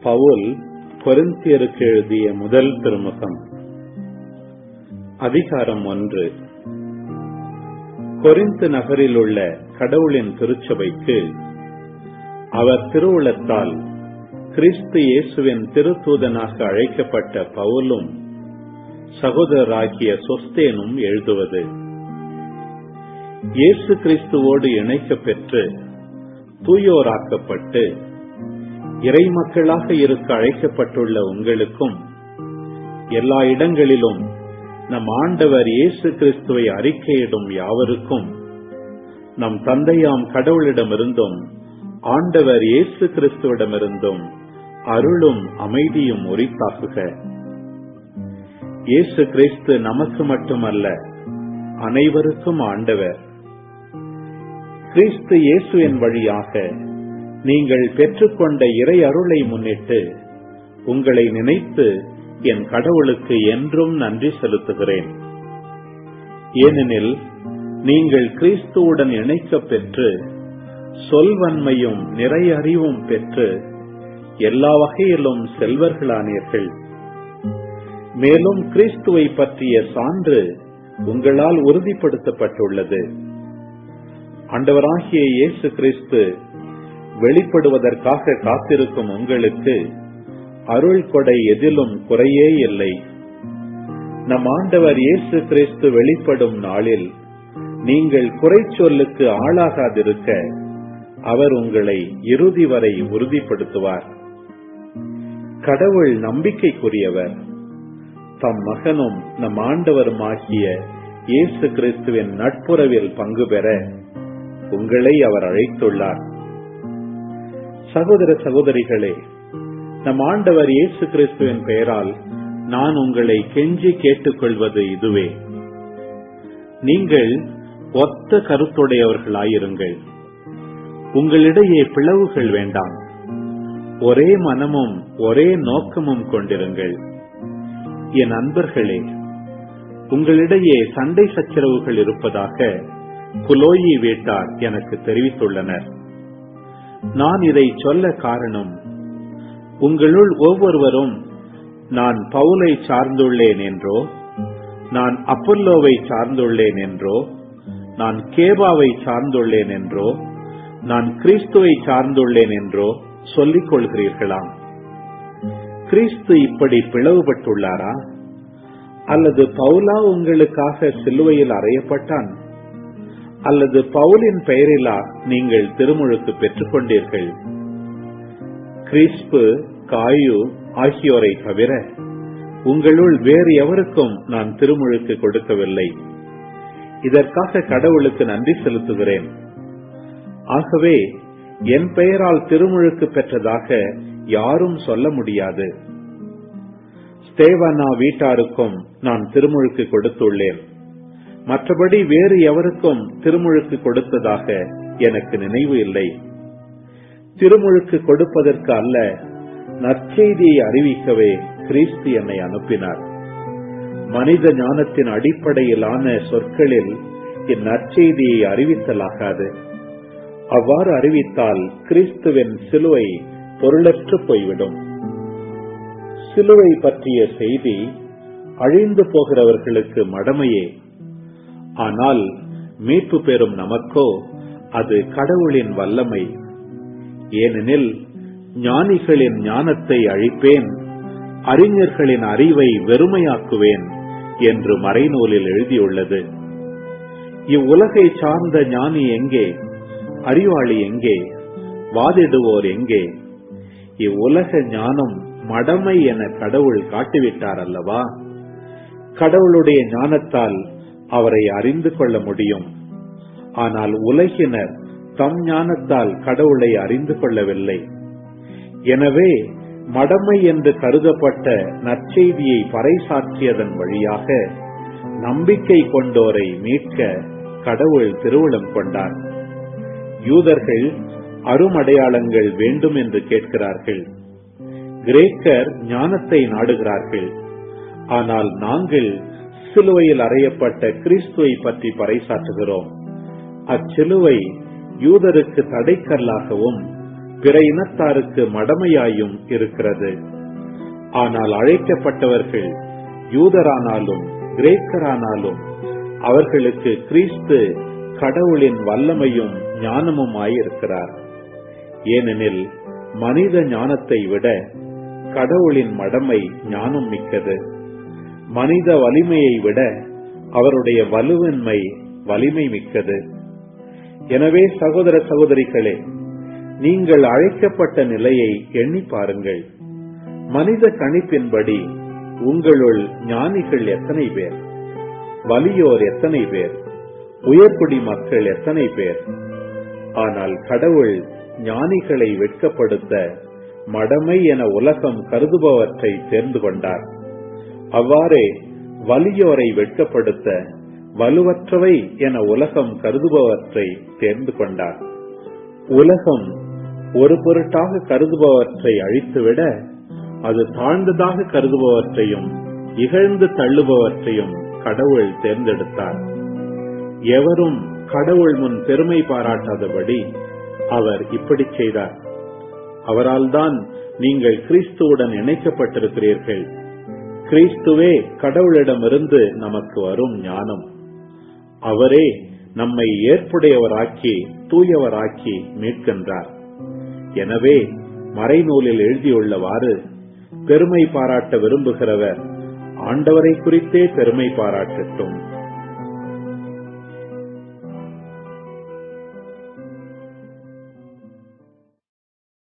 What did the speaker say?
பவுல் கொரிந்தியருக்கு எழுதிய முதல் திருமுகம் அதிகாரம் ஒன்று கொரிந்து நகரில் உள்ள கடவுளின் திருச்சபைக்கு அவர் திருவுளத்தால் கிறிஸ்து இயேசுவின் திருத்தூதனாக அழைக்கப்பட்ட பவுலும் சகோதரராகிய சொஸ்தேனும் எழுதுவது இயேசு கிறிஸ்துவோடு இணைக்கப் பெற்று தூயோராக்கப்பட்டு இறைமக்களாக இருக்க அழைக்கப்பட்டுள்ள உங்களுக்கும் எல்லா இடங்களிலும் நம் ஆண்டவர் இயேசு கிறிஸ்துவை அறிக்கையிடும் யாவருக்கும் நம் தந்தையாம் கடவுளிடமிருந்தும் ஆண்டவர் இயேசு கிறிஸ்துவிடமிருந்தும் அருளும் அமைதியும் உரித்தாக்குக இயேசு கிறிஸ்து நமக்கு மட்டுமல்ல அனைவருக்கும் ஆண்டவர் கிறிஸ்து இயேசுவின் வழியாக நீங்கள் பெற்றுக்கொண்ட இறை அருளை முன்னிட்டு உங்களை நினைத்து என் கடவுளுக்கு என்றும் நன்றி செலுத்துகிறேன் ஏனெனில் நீங்கள் கிறிஸ்துவுடன் இணைக்கப் பெற்று சொல்வன்மையும் நிறை அறிவும் பெற்று எல்லா வகையிலும் செல்வர்களானீர்கள் மேலும் கிறிஸ்துவை பற்றிய சான்று உங்களால் உறுதிப்படுத்தப்பட்டுள்ளது ஆண்டவராகிய இயேசு கிறிஸ்து வெளிப்படுவதற்காக காத்திருக்கும் உங்களுக்கு அருள் கொடை எதிலும் குறையே இல்லை நம் ஆண்டவர் இயேசு கிறிஸ்து வெளிப்படும் நாளில் நீங்கள் குறை சொல்லுக்கு ஆளாகாதிருக்க அவர் உங்களை இறுதி வரை உறுதிப்படுத்துவார் கடவுள் நம்பிக்கைக்குரியவர் தம் மகனும் நம் ஆண்டவருமாகிய இயேசு கிறிஸ்துவின் நட்புறவில் பங்கு பெற உங்களை அவர் அழைத்துள்ளார் சகோதர சகோதரிகளே நம் ஆண்டவர் இயேசு கிறிஸ்துவின் பெயரால் நான் உங்களை கெஞ்சி கேட்டுக்கொள்வது இதுவே நீங்கள் ஒத்த கருத்துடையவர்களாயிருங்கள் உங்களிடையே பிளவுகள் வேண்டாம் ஒரே மனமும் ஒரே நோக்கமும் கொண்டிருங்கள் என் அன்பர்களே உங்களிடையே சண்டை சச்சரவுகள் இருப்பதாக குலோயி வீட்டார் எனக்கு தெரிவித்துள்ளனர் நான் இதை சொல்ல காரணம் உங்களுள் ஒவ்வொருவரும் நான் பவுலை சார்ந்துள்ளேன் என்றோ நான் அப்பல்லோவை சார்ந்துள்ளேன் என்றோ நான் கேபாவை சார்ந்துள்ளேன் என்றோ நான் கிறிஸ்துவை சார்ந்துள்ளேன் என்றோ சொல்லிக் கொள்கிறீர்களாம் கிறிஸ்து இப்படி பிளவுபட்டுள்ளாரா அல்லது பவுலா உங்களுக்காக சிலுவையில் அறையப்பட்டான் அல்லது பவுலின் பெயரிலா நீங்கள் திருமுழுக்கு பெற்றுக் கொண்டீர்கள் கிறிஸ்பு காயு ஆகியோரை தவிர உங்களுள் வேறு எவருக்கும் நான் திருமுழுக்கு கொடுக்கவில்லை இதற்காக கடவுளுக்கு நன்றி செலுத்துகிறேன் ஆகவே என் பெயரால் திருமுழுக்கு பெற்றதாக யாரும் சொல்ல முடியாது ஸ்தேவானா வீட்டாருக்கும் நான் திருமுழுக்கு கொடுத்துள்ளேன் மற்றபடி வேறு எவருக்கும் திருமுழுக்கு கொடுத்ததாக எனக்கு நினைவு இல்லை திருமுழுக்கு கொடுப்பதற்கு அல்ல நற்செய்தியை அறிவிக்கவே கிறிஸ்து என்னை அனுப்பினார் மனித ஞானத்தின் அடிப்படையிலான சொற்களில் இந்நற்செய்தியை அறிவித்தலாகாது அவ்வாறு அறிவித்தால் கிறிஸ்துவின் சிலுவை பொருளற்று போய்விடும் சிலுவை பற்றிய செய்தி அழிந்து போகிறவர்களுக்கு மடமையே ஆனால் மீட்பு பெறும் நமக்கோ அது கடவுளின் வல்லமை ஏனெனில் ஞானிகளின் ஞானத்தை அழிப்பேன் அறிஞர்களின் அறிவை வெறுமையாக்குவேன் என்று மறைநூலில் எழுதியுள்ளது இவ்வுலகை சார்ந்த ஞானி எங்கே அறிவாளி எங்கே வாதிடுவோர் எங்கே இவ்வுலக ஞானம் மடமை என கடவுள் காட்டிவிட்டார் அல்லவா கடவுளுடைய ஞானத்தால் அவரை அறிந்து கொள்ள முடியும் ஆனால் உலகினர் தம் ஞானத்தால் கடவுளை அறிந்து கொள்ளவில்லை எனவே மடமை என்று கருதப்பட்ட நற்செய்தியை பறைசாற்றியதன் வழியாக நம்பிக்கை கொண்டோரை மீட்க கடவுள் திருவுளம் கொண்டார் யூதர்கள் அருமடையாளங்கள் வேண்டும் என்று கேட்கிறார்கள் கிரேக்கர் ஞானத்தை நாடுகிறார்கள் ஆனால் நாங்கள் சிலுவையில் அறையப்பட்ட கிறிஸ்துவை பற்றி பறைசாற்றுகிறோம் அச்சிலுவை யூதருக்கு தடைக்கல்லாகவும் பிற இனத்தாருக்கு மடமையாயும் இருக்கிறது ஆனால் அழைக்கப்பட்டவர்கள் யூதரானாலும் கிரேக்கரானாலும் அவர்களுக்கு கிறிஸ்து கடவுளின் வல்லமையும் ஞானமுமாயிருக்கிறார் ஏனெனில் மனித ஞானத்தை விட கடவுளின் மடமை ஞானம் மிக்கது மனித வலிமையை விட அவருடைய வலுவின்மை வலிமை மிக்கது எனவே சகோதர சகோதரிகளே நீங்கள் அழைக்கப்பட்ட நிலையை எண்ணி பாருங்கள் மனித கணிப்பின்படி உங்களுள் ஞானிகள் எத்தனை பேர் வலியோர் எத்தனை பேர் உயர்குடி மக்கள் எத்தனை பேர் ஆனால் கடவுள் ஞானிகளை வெட்கப்படுத்த மடமை என உலகம் கருதுபவற்றை தேர்ந்து கொண்டார் அவ்வாறே வலியோரை வெட்கப்படுத்த வலுவற்றவை என உலகம் கருதுபவற்றை தேர்ந்து கொண்டார் உலகம் ஒரு பொருட்டாக கருதுபவற்றை அழித்துவிட அது தாழ்ந்ததாக கருதுபவற்றையும் இகழ்ந்து தள்ளுபவற்றையும் கடவுள் தேர்ந்தெடுத்தார் எவரும் கடவுள் முன் பெருமை பாராட்டாதபடி அவர் இப்படி செய்தார் அவரால் தான் நீங்கள் கிறிஸ்துவுடன் இணைக்கப்பட்டிருக்கிறீர்கள் கிறிஸ்துவே கடவுளிடமிருந்து நமக்கு வரும் ஞானம் அவரே நம்மை ஏற்புடையவராக்கி தூயவராக்கி மீட்கின்றார் எனவே மறைநூலில் எழுதியுள்ளவாறு பெருமை பாராட்ட விரும்புகிறவர் ஆண்டவரை குறித்தே பெருமை பாராட்டட்டும்